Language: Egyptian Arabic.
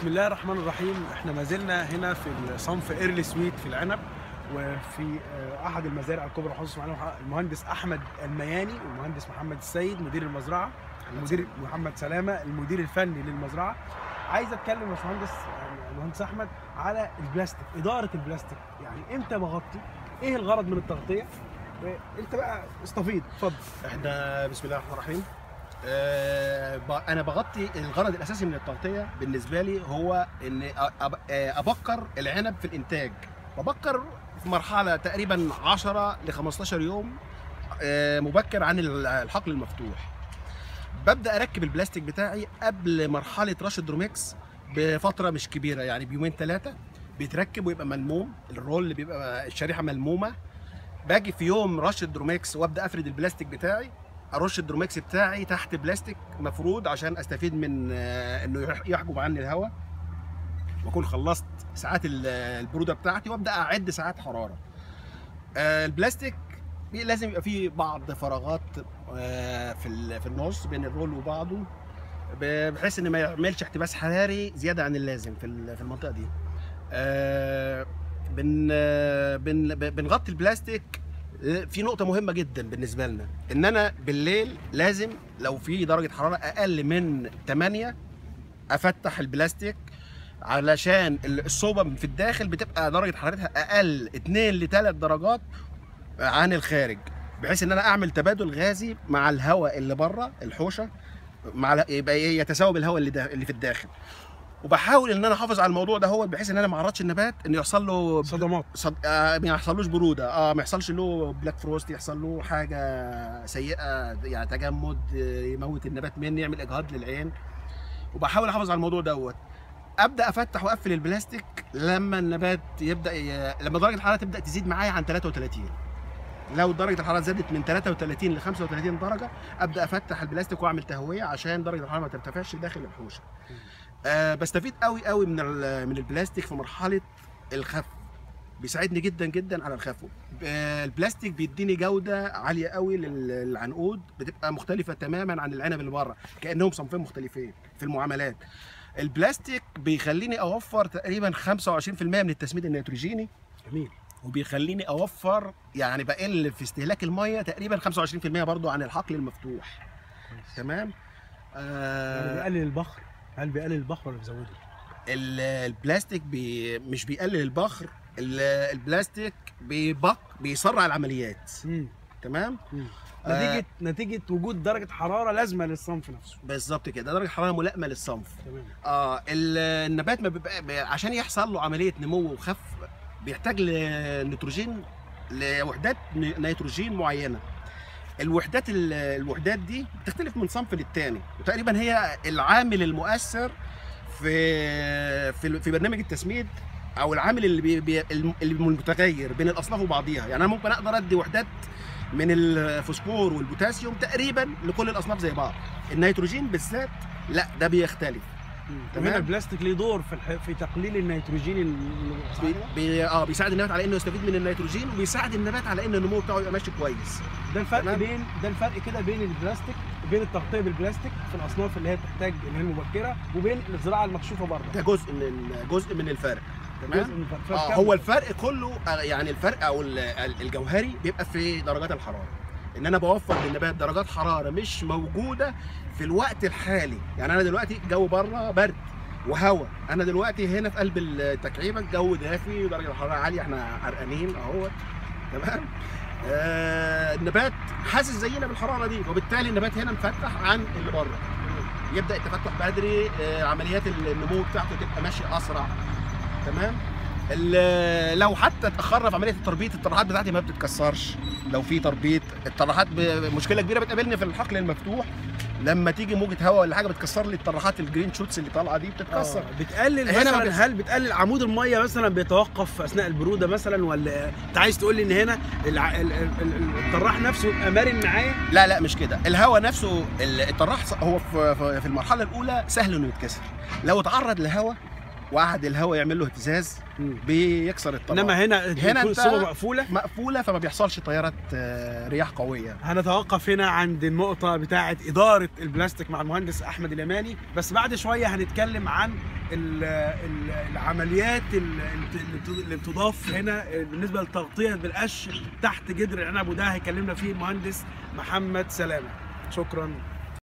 بسم الله الرحمن الرحيم احنا ما زلنا هنا في صنف ايرلي سويت في العنب وفي آه، احد المزارع الكبرى خصوصا معنا المهندس احمد المياني والمهندس محمد السيد مدير المزرعه المدير محمد سلامه المدير الفني للمزرعه عايز اتكلم يا باشمهندس آه، المهندس احمد على البلاستيك اداره البلاستيك يعني امتى بغطي ايه الغرض من التغطيه انت بقى استفيد اتفضل احنا بسم الله الرحمن الرحيم أه ب- انا بغطي الغرض الاساسي من التغطيه بالنسبه لي هو ان أ- أب- آه، ابكر العنب في الانتاج ببكر في مرحله تقريبا 10 ل 15 يوم آه، مبكر عن ال- الحقل المفتوح ببدا اركب البلاستيك بتاعي قبل مرحله رش الدروميكس بفتره مش كبيره يعني بيومين ثلاثه بيتركب ويبقى ملموم الرول بيبقى الشريحه ملمومه باجي في يوم رش الدروميكس وابدا افرد البلاستيك بتاعي ارش الدروميكس بتاعي تحت بلاستيك مفرود عشان استفيد من آه، انه يح- يحجب عني الهواء واكون خلصت ساعات ال- البروده بتاعتي وابدا اعد ساعات حراره آه، البلاستيك بي- لازم يبقى فيه بعض فراغات آه، في ال- في النص بين الرول وبعضه ب- بحيث ان ما يعملش احتباس حراري زياده عن اللازم في ال- في المنطقه دي آه، بن آه، بن ب- بنغطي البلاستيك آه، في نقطة مهمة جدا بالنسبة لنا إن أنا بالليل لازم لو في درجة حرارة أقل من 8 أفتح البلاستيك علشان ال- الصوبة في الداخل بتبقى درجة حرارتها أقل 2 ل 3 درجات عن الخارج بحيث إن أنا أعمل تبادل غازي مع الهواء اللي بره الحوشة مع ال- يبقى إيه يتساوى بالهواء اللي دا اللي في الداخل وبحاول ان انا احافظ على الموضوع ده هو بحيث ان انا ما اعرضش النبات انه يحصل له صدمات صد... آه ما يحصلوش بروده اه ما يحصلش له بلاك فروست يحصل له حاجه سيئه يعني تجمد آه، يموت النبات مني يعمل اجهاض للعين وبحاول احافظ على الموضوع دوت ابدا افتح واقفل البلاستيك لما النبات يبدا ي... لما درجه الحراره تبدا تزيد معايا عن 33 لو درجه الحراره زادت من 33 ل 35 درجه ابدا افتح البلاستيك واعمل تهويه عشان درجه الحراره ما ترتفعش داخل الحوشه آه بستفيد قوي قوي من ال- من البلاستيك في مرحله الخف بيساعدني جدا جدا على الخفو آه، البلاستيك بيديني جوده عاليه قوي لل- للعنقود بتبقى مختلفه تماما عن العنب اللي بره كانهم صنفين مختلفين في المعاملات البلاستيك بيخليني اوفر تقريبا 25% من التسميد النيتروجيني جميل وبيخليني اوفر يعني بقل في استهلاك الميه تقريبا 25% برضو عن الحقل المفتوح تمام يعني آه بيقلل البخر هل بيقلل البخر ولا بيزوده؟ ال- البلاستيك بي مش بيقلل البخر ال- البلاستيك بيبق بيسرع العمليات مم. تمام مم. آه. نتيجه نتيجه وجود درجه حراره لازمه للصنف نفسه بالظبط كده درجه حراره ملائمه للصنف تمام اه ال- النبات ما بيبقى بي- عشان يحصل له عمليه نمو وخف بيحتاج لنيتروجين لوحدات ن- نيتروجين معينه الوحدات ال- الوحدات دي بتختلف من صنف للتاني وتقريبا هي العامل المؤثر في في في برنامج التسميد او العامل اللي بي بي اللي متغير بين الاصناف وبعضيها يعني انا ممكن اقدر ادي وحدات من الفوسفور والبوتاسيوم تقريبا لكل الاصناف زي بعض النيتروجين بالذات لا ده بيختلف وهنا تمام. البلاستيك ليه دور في الح... في تقليل النيتروجين اللي بي بي اه بيساعد النبات على انه يستفيد من النيتروجين وبيساعد النبات على ان النمو بتاعه يبقى ماشي كويس ده الفرق تمام. بين ده الفرق كده بين البلاستيك بين التغطيه بالبلاستيك في الاصناف اللي هي بتحتاج اللي هي المبكره وبين الزراعه المكشوفه بره ده جزء من ال- جزء من الفرق جزء تمام من الفرق. آه فكم- هو الفرق كله آه، يعني الفرق او ال- ال- الجوهري بيبقى في درجات الحراره ان انا بوفر للنبات درجات حراره مش موجوده في الوقت الحالي يعني انا دلوقتي جو بره برد وهواء انا دلوقتي هنا في قلب التكعيبه الجو دافي ودرجه الحراره عاليه احنا عرقانين اهو تمام آه النبات حاسس زينا بالحراره دي وبالتالي النبات هنا مفتح عن اللي بره يبدا التفتح بدري آه عمليات النمو بتاعته تبقى ماشيه اسرع تمام ال- لو حتى اتاخرنا في عمليه التربيط الطرحات بتاعتي ما بتتكسرش لو في تربيط الطرحات ب- مشكله كبيره بتقابلني في الحقل المفتوح لما تيجي موجه هواء ولا حاجه بتكسر لي الطرحات الجرين شوتس اللي طالعه دي بتتكسر آه. بتقلل هنا ما مثلا بيحصل. هل بتقلل عمود الميه مثلا بيتوقف اثناء البروده مثلا ولا انت عايز تقول لي ان هنا الع... ال... ال... ال... الطراح نفسه يبقى مرن معايا لا لا مش كده الهواء نفسه ال- الطراح ص- هو في في- في المرحله الاولى سهل انه يتكسر لو اتعرض لهواء وقعد الهواء يعمل له اهتزاز مم. بيكسر الطبقه انما هنا هنا هنا انت- الصوبه مقفوله مقفوله فما بيحصلش تيارات آه، رياح قويه هنتوقف هنا عند النقطة بتاعة إدارة البلاستيك مع المهندس أحمد اليماني بس بعد شوية هنتكلم عن ال ال العمليات ال- ال- اللي بتضاف هنا بالنسبة للتغطية بالقش تحت جدر العنب وده هيكلمنا فيه المهندس محمد سلامة شكرا